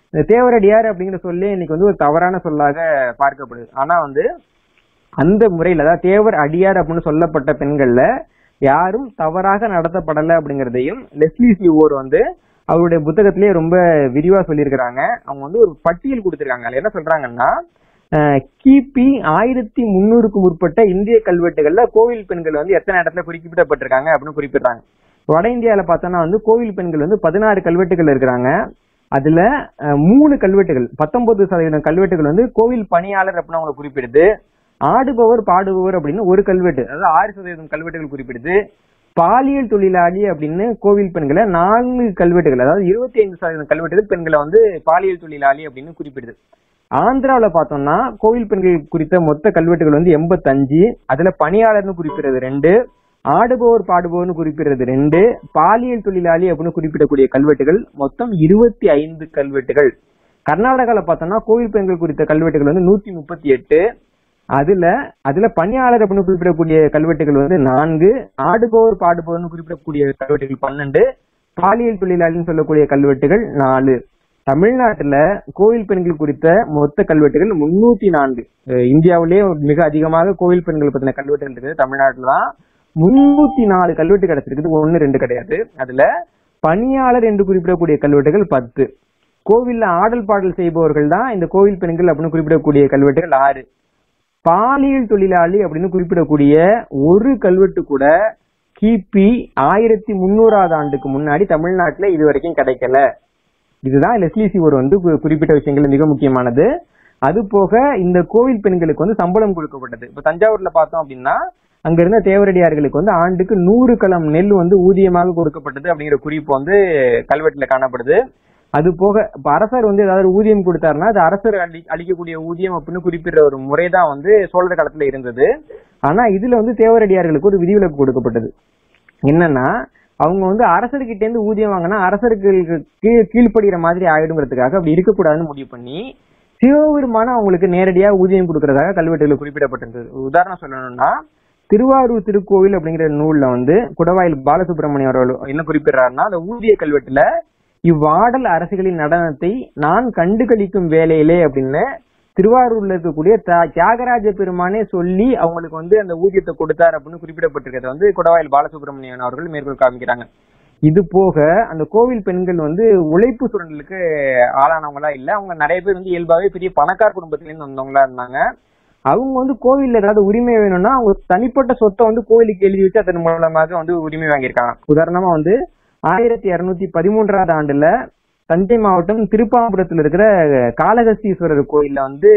இந்த தேவரடியார் அப்படிங்கிற சொல்லி இன்னைக்கு வந்து ஒரு தவறான சொல்லாக பார்க்கப்படுது ஆனா வந்து அந்த முறையில அதாவது தேவர் அடியார் அப்படின்னு சொல்லப்பட்ட பெண்கள்ல யாரும் தவறாக நடத்தப்படல அப்படிங்கறதையும் லெஸ்லி சிவோர் வந்து அவருடைய புத்தகத்திலேயே ரொம்ப விரிவா சொல்லியிருக்கிறாங்க அவங்க வந்து ஒரு பட்டியல் கொடுத்திருக்காங்க அதுல என்ன சொல்றாங்கன்னா அஹ், கிபி ஆயிரத்தி முன்னூறுக்கு முற்பட்ட இந்திய கல்வெட்டுகள்ல கோவில் பெண்கள் வந்து எத்தனை இடத்துல குறிப்பிடப்பட்டிருக்காங்க அப்படின்னு குறிப்பிடுறாங்க வட இந்தியால பார்த்தோம்னா வந்து கோவில் பெண்கள் வந்து பதினாறு கல்வெட்டுகள் இருக்கிறாங்க அதுல அஹ், மூணு கல்வெட்டுகள் பத்தொன்பது சதவீதம் கல்வெட்டுகள் வந்து கோவில் பணியாளர் அப்படின்னு அவங்க குறிப்பிடுது ஆடுபவர் பாடுபவர் அப்படின்னு ஒரு கல்வெட்டு அதாவது ஆறு சதவீதம் கல்வெட்டுகள் குறிப்பிடுது பாலியல் தொழிலாளி அப்படின்னு கோவில் பெண்களை நான்கு கல்வெட்டுகள் அதாவது இருபத்தி ஐந்து சதவீதம் கல்வெட்டுகள் பெண்களை வந்து பாலியல் தொழிலாளி அப்படின்னு குறிப்பிடுது ஆந்திராவுல பார்த்தோம்னா கோவில் பெண்கள் குறித்த மொத்த கல்வெட்டுகள் வந்து எண்பத்தஞ்சு அதுல பணியாளர்னு குறிப்பிடுறது ரெண்டு ஆடுபவர் பாடுபவர்னு குறிப்பிடுறது ரெண்டு பாலியல் தொழிலாளி அப்படின்னு குறிப்பிடக்கூடிய கல்வெட்டுகள் மொத்தம் இருபத்தி ஐந்து கல்வெட்டுகள் கர்நாடகால பார்த்தோம்னா கோவில் பெண்கள் குறித்த கல்வெட்டுகள் வந்து நூத்தி முப்பத்தி எட்டு அதுல அதுல பணியாளர் அப்படின்னு குறிப்பிடக்கூடிய கல்வெட்டுகள் வந்து நான்கு ஆடுபவர் பாடுபவர்னு குறிப்பிடக்கூடிய கல்வெட்டுகள் பன்னெண்டு பாலியல் தொழிலாளின்னு சொல்லக்கூடிய கல்வெட்டுகள் நாலு தமிழ்நாட்டுல கோவில் பெண்கள் குறித்த மொத்த கல்வெட்டுகள் முன்னூத்தி நான்கு அஹ் இந்தியாவிலேயே மிக அதிகமாக கோவில் பெண்கள் பத்தின கல்வெட்டுகள் இருக்குது தமிழ்நாட்டுல தான் முன்னூத்தி நாலு கல்வெட்டு கிடைச்சிருக்குது ஒன்னு ரெண்டு கிடையாது அதுல பணியாளர் என்று குறிப்பிடக்கூடிய கல்வெட்டுகள் பத்து கோவில்ல ஆடல் பாடல் செய்பவர்கள் தான் இந்த கோவில் பெண்கள் அப்படின்னு குறிப்பிடக்கூடிய கல்வெட்டுகள் ஆறு பாலியல் தொழிலாளி அப்படின்னு குறிப்பிடக்கூடிய ஒரு கல்வெட்டு கூட கிபி ஆயிரத்தி முன்னூறாவது ஆண்டுக்கு முன்னாடி தமிழ்நாட்டுல இது வரைக்கும் கிடைக்கல இதுதான் லெஸ்லி சிவர் வந்து கு- குறிப்பிட்ட விஷயங்கள் மிக முக்கியமானது அது போக இந்த கோவில் பெண்களுக்கு வந்து சம்பளம் கொடுக்கப்பட்டது இப்ப தஞ்சாவூர்ல பார்த்தோம் அப்படின்னா அங்க இருந்த தேவரடியார்களுக்கு வந்து ஆண்டுக்கு நூறு களம் நெல் வந்து ஊதியமாக கொடுக்கப்பட்டது அப்படிங்கிற குறிப்பு வந்து கல்வெட்டுல காணப்படுது அது போக இப்ப அரசர் வந்து ஏதாவது ஊதியம் கொடுத்தாருன்னா அது அரசர் அளி அளிக்கக்கூடிய ஊதியம் அப்படின்னு குறிப்பிடுற ஒரு முறைதான் வந்து சோழர் காலத்துல இருந்தது ஆனா இதுல வந்து தேவரடியார்களுக்கு ஒரு விதிவிலக்கு கொடுக்கப்பட்டது என்னன்னா அவங்க வந்து அரசர்கிட்ட இருந்து ஊதியம் வாங்கினா அரசருக்கு கீழ் கீழ்ப்படுகிற மாதிரி ஆயிடுங்கிறதுக்காக அப்படி இருக்கக்கூடாதுன்னு முடிவு பண்ணி சிவபெருமான அவங்களுக்கு நேரடியா ஊதியம் கொடுக்கறதாக கல்வெட்டுகள் குறிப்பிடப்பட்டிருந்தது உதாரணம் சொல்லணும்னா திருவாரூர் திருக்கோவில் அப்படிங்கிற நூல்ல வந்து குடவாயில் பாலசுப்ரமணியம் அவர்கள் என்ன குறிப்பிடுறாருன்னா அந்த ஊதிய கல்வெட்டுல இவ்வாடல் அரசுகளின் நடனத்தை நான் கண்டுகளிக்கும் வேலையிலே அப்படின்னு திருவாரூர்ல இருக்கக்கூடிய த- தியாகராஜ பெருமானே சொல்லி அவங்களுக்கு வந்து அந்த ஊதியத்தை கொடுத்தார் அப்படின்னு குறிப்பிடப்பட்டிருக்கிறத வந்து குடவாயில் பாலசுப்ரமணியன் அவர்கள் மேற்கோள் காமிக்கிறாங்க இது போக அந்த கோவில் பெண்கள் வந்து உழைப்பு சுரண்டலுக்கு ஆளானவங்களா இல்ல அவங்க நிறைய பேர் வந்து இயல்பாவே பெரிய பணக்கார குடும்பத்துல இருந்து வந்தவங்களா இருந்தாங்க அவங்க வந்து கோவில்ல ஏதாவது உரிமை வேணும்னா அவங்க தனிப்பட்ட சொத்தை வந்து கோவிலுக்கு எழுதி வச்சு அதன் மூலமாக வந்து உரிமை வாங்கியிருக்காங்க உதாரணமா வந்து ஆயிரத்தி இருநூத்தி பதிமூன்றாவது ஆண்டுல தஞ்சை மாவட்டம் திருப்பாம்புரத்துல இருக்கிற காளகஸ்தீஸ்வரர் கோயில்ல வந்து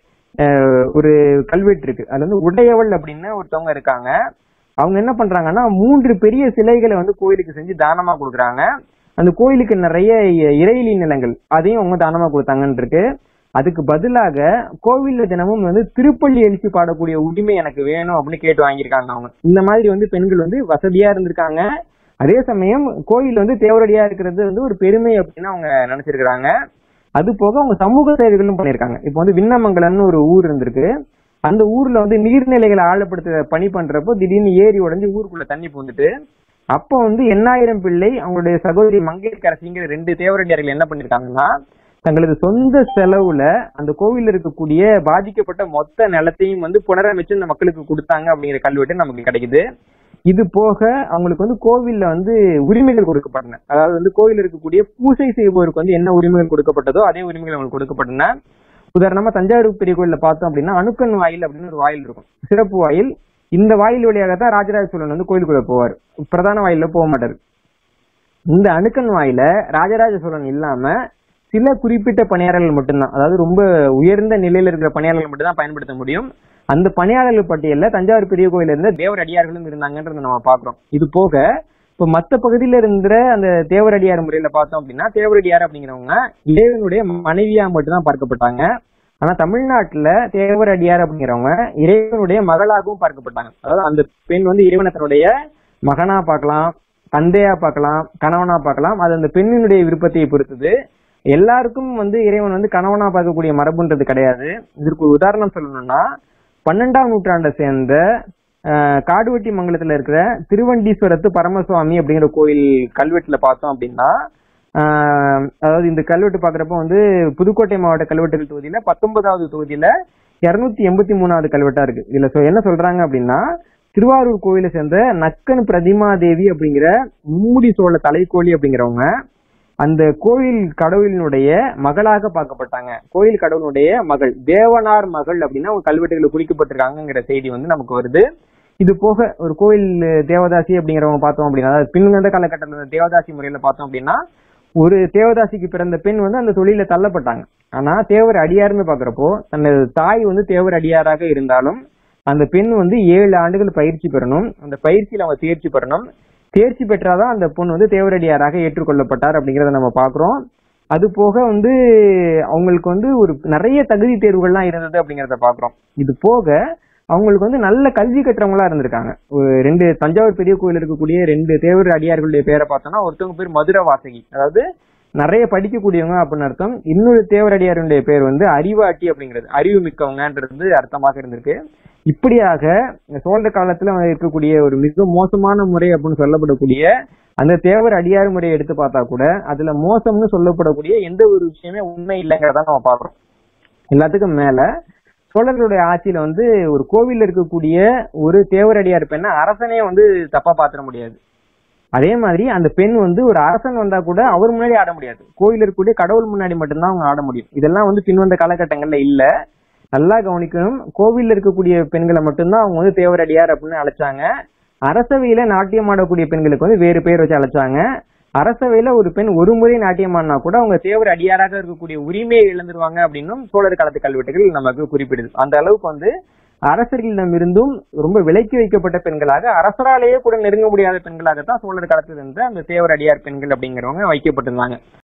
அஹ், ஒரு கல்வெட்டு இருக்கு அதுல வந்து உடையவள் அப்படின்னு ஒருத்தவங்க இருக்காங்க அவங்க என்ன பண்றாங்கன்னா மூன்று பெரிய சிலைகளை வந்து கோயிலுக்கு செஞ்சு தானமா கொடுக்குறாங்க அந்த கோயிலுக்கு நிறைய இ- இறையிலி நிலங்கள் அதையும் அவங்க தானமா கொடுத்தாங்கன்னு இருக்கு அதுக்கு பதிலாக கோவில்ல தினமும் வந்து திருப்பள்ளி எழுச்சி பாடக்கூடிய உரிமை எனக்கு வேணும் அப்படின்னு கேட்டு வாங்கியிருக்காங்க அவங்க இந்த மாதிரி வந்து பெண்கள் வந்து வசதியா இருந்திருக்காங்க அதே சமயம் கோயில் வந்து தேவரடியா இருக்கிறது வந்து ஒரு பெருமை அப்படின்னு அவங்க நினைச்சிருக்கிறாங்க அது போக அவங்க சமூக சேவைகளும் பண்ணியிருக்காங்க இப்போ வந்து விண்ணமங்கலம்னு ஒரு ஊர் இருந்திருக்கு அந்த ஊர்ல வந்து நீர்நிலைகளை ஆழப்படுத்த பணி பண்றப்போ திடீர்னு ஏரி உடைஞ்சு ஊருக்குள்ள தண்ணி பூந்துட்டு அப்போ வந்து எண்ணாயிரம் பிள்ளை அவங்களுடைய சகோதரி மங்கையர்கரசிங்கிற ரெண்டு தேவரடியார்கள் என்ன பண்ணிருக்காங்கன்னா தங்களது சொந்த செலவுல அந்த கோவில்ல இருக்கக்கூடிய பாதிக்கப்பட்ட மொத்த நிலத்தையும் வந்து புனரமைச்சு அந்த மக்களுக்கு கொடுத்தாங்க அப்படிங்கிற கல்வெட்டு நமக்கு கிடைக்குது இது போக அவங்களுக்கு வந்து கோவில்ல வந்து உரிமைகள் கொடுக்கப்பட்டன அதாவது வந்து கோவில் இருக்கக்கூடிய பூசை செய்பவருக்கு வந்து என்ன உரிமைகள் கொடுக்கப்பட்டதோ அதே உரிமைகள் அவங்களுக்கு கொடுக்கப்பட்டன உதாரணமா தஞ்சாவூர் பெரிய கோயில்ல பார்த்தோம் அப்படின்னா அணுக்கன் வாயில் அப்படின்னு ஒரு வாயில் இருக்கும் சிறப்பு வாயில் இந்த வாயில் வழியாக தான் ராஜராஜ சோழன் வந்து கோயிலுக்குள்ள போவார் பிரதான வாயில போக மாட்டாரு இந்த அணுக்கன் வாயில ராஜராஜ சோழன் இல்லாம சில குறிப்பிட்ட பணியாளர்கள் மட்டும்தான் அதாவது ரொம்ப உயர்ந்த நிலையில இருக்கிற பணியாளர்கள் மட்டும்தான் பயன்படுத்த முடியும் அந்த பணியாளர்கள் பட்டியல்ல தஞ்சாவூர் பெரிய கோயில இருந்த தேவர் அடியார்களும் இருந்தாங்கன்றத நம்ம பாக்குறோம் இது போக இப்ப மத்த பகுதியில இருந்த அந்த தேவரடியார் முறையில பார்த்தோம் அப்படின்னா தேவரடியார் அப்படிங்கிறவங்க இறைவனுடைய மனைவியா மட்டும்தான் பார்க்கப்பட்டாங்க ஆனா தமிழ்நாட்டுல தேவரடியார் அப்படிங்கிறவங்க இறைவனுடைய மகளாகவும் பார்க்கப்பட்டாங்க அதாவது அந்த பெண் வந்து இறைவனை தன்னுடைய மகனா பார்க்கலாம் தந்தையா பார்க்கலாம் கணவனா பார்க்கலாம் அது அந்த பெண்ணினுடைய விருப்பத்தை பொறுத்தது எல்லாருக்கும் வந்து இறைவன் வந்து கணவனா பார்க்கக்கூடிய மரபுன்றது கிடையாது இதற்கு ஒரு உதாரணம் சொல்லணும்னா பன்னெண்டாம் நூற்றாண்டை சேர்ந்த அஹ், காடுவெட்டி மங்கலத்துல இருக்கிற திருவண்டீஸ்வரத்து பரமசுவாமி அப்படிங்கிற கோயில் கல்வெட்டுல பார்த்தோம் அப்படின்னா ஆஹ் அதாவது இந்த கல்வெட்டு பாக்குறப்ப வந்து புதுக்கோட்டை மாவட்ட கல்வெட்டுகள் தொகுதியில பத்தொன்பதாவது தொகுதியில இருநூத்தி எண்பத்தி மூணாவது கல்வெட்டா இருக்கு இதுல சொ- என்ன சொல்றாங்க அப்படின்னா திருவாரூர் கோயிலை சேர்ந்த நக்கன் பிரதிமா தேவி அப்படிங்கிற மும்முடி சோழ தலைக்கோழி அப்படிங்கிறவங்க அந்த கோயில் கடவுளினுடைய மகளாக பார்க்கப்பட்டாங்க கோயில் கடவுளுடைய மகள் தேவனார் மகள் அப்படின்னா அவங்க கல்வெட்டுகளில் குறிக்கப்பட்டிருக்காங்கங்கிற செய்தி வந்து நமக்கு வருது இது போக ஒரு கோயில் தேவதாசி அப்படிங்கிறவங்க பார்த்தோம் அப்படின்னா அதாவது பின்வந்த காலகட்டத்தில் தேவதாசி முறையில பார்த்தோம் அப்படின்னா ஒரு தேவதாசிக்கு பிறந்த பெண் வந்து அந்த தொழில தள்ளப்பட்டாங்க ஆனா தேவர் அடியார்னு பாக்குறப்போ தனது தாய் வந்து தேவர் அடியாராக இருந்தாலும் அந்த பெண் வந்து ஏழு ஆண்டுகள் பயிற்சி பெறணும் அந்த பயிற்சியில அவங்க தேர்ச்சி பெறணும் தேர்ச்சி பெற்றாதான் அந்த பொண்ணு வந்து தேவரடியாராக ஏற்றுக்கொள்ளப்பட்டார் அப்படிங்கறத நம்ம பாக்குறோம் அது போக வந்து அவங்களுக்கு வந்து ஒரு நிறைய தகுதி தேர்வுகள்லாம் இருந்தது அப்படிங்கறத பாக்குறோம் இது போக அவங்களுக்கு வந்து நல்ல கல்வி கற்றவங்களா இருந்திருக்காங்க ஒரு ரெண்டு தஞ்சாவூர் பெரிய கோயில் இருக்கக்கூடிய ரெண்டு தேவர் அடியார்களுடைய பேரை பார்த்தோம்னா ஒருத்தவங்க பேர் மதுரை வாசகி அதாவது நிறைய படிக்கக்கூடியவங்க அப்படின்னு அர்த்தம் இன்னொரு தேவரடியாருடைய பேர் வந்து அறிவாட்டி அப்படிங்கிறது அறிவு மிக்கவங்கன்றது அர்த்தமாக இருந்திருக்கு இப்படியாக இந்த சோழ காலத்துல இருக்கக்கூடிய ஒரு மிக மோசமான முறை அப்படின்னு சொல்லப்படக்கூடிய அந்த தேவர் அடியார் முறையை எடுத்து பார்த்தா கூட அதுல மோசம்னு சொல்லப்படக்கூடிய எந்த ஒரு விஷயமே உண்மை இல்லைங்கிறத நம்ம பாக்குறோம் எல்லாத்துக்கும் மேல சோழர்களுடைய ஆட்சியில வந்து ஒரு கோவில்ல இருக்கக்கூடிய ஒரு தேவரடியார் பெண்ணை அரசனே வந்து தப்பா பாத்திர முடியாது அதே மாதிரி அந்த பெண் வந்து ஒரு அரசன் வந்தா கூட அவர் முன்னாடி ஆட முடியாது கோயில் இருக்கக்கூடிய கடவுள் முன்னாடி மட்டும்தான் அவங்க ஆட முடியும் இதெல்லாம் வந்து பின்வந்த காலகட்டங்கள்ல இல்ல நல்லா கவனிக்கணும் கோவில்ல இருக்கக்கூடிய பெண்களை மட்டும்தான் அவங்க வந்து தேவரடியார் அப்படின்னு அழைச்சாங்க அரசவையில நாட்டியம் ஆடக்கூடிய பெண்களுக்கு வந்து வேறு பேர் வச்சு அழைச்சாங்க அரசவையில ஒரு பெண் ஒரு முறை நாட்டியம் ஆடினா கூட அவங்க தேவர் அடியாராக இருக்கக்கூடிய உரிமையை இழந்துருவாங்க அப்படின்னும் சோழர் காலத்து கல்வெட்டுகள் நமக்கு குறிப்பிடுது அந்த அளவுக்கு வந்து அரசர்களிடமிருந்தும் ரொம்ப விலக்கி வைக்கப்பட்ட பெண்களாக அரசராலேயே கூட நெருங்க முடியாத பெண்களாகத்தான் சோழர் காலத்தில் இருந்த அந்த தேவர் அடியார் பெண்கள் அப்படிங்கிறவங்க வைக்கப்பட்டிருந்தாங்க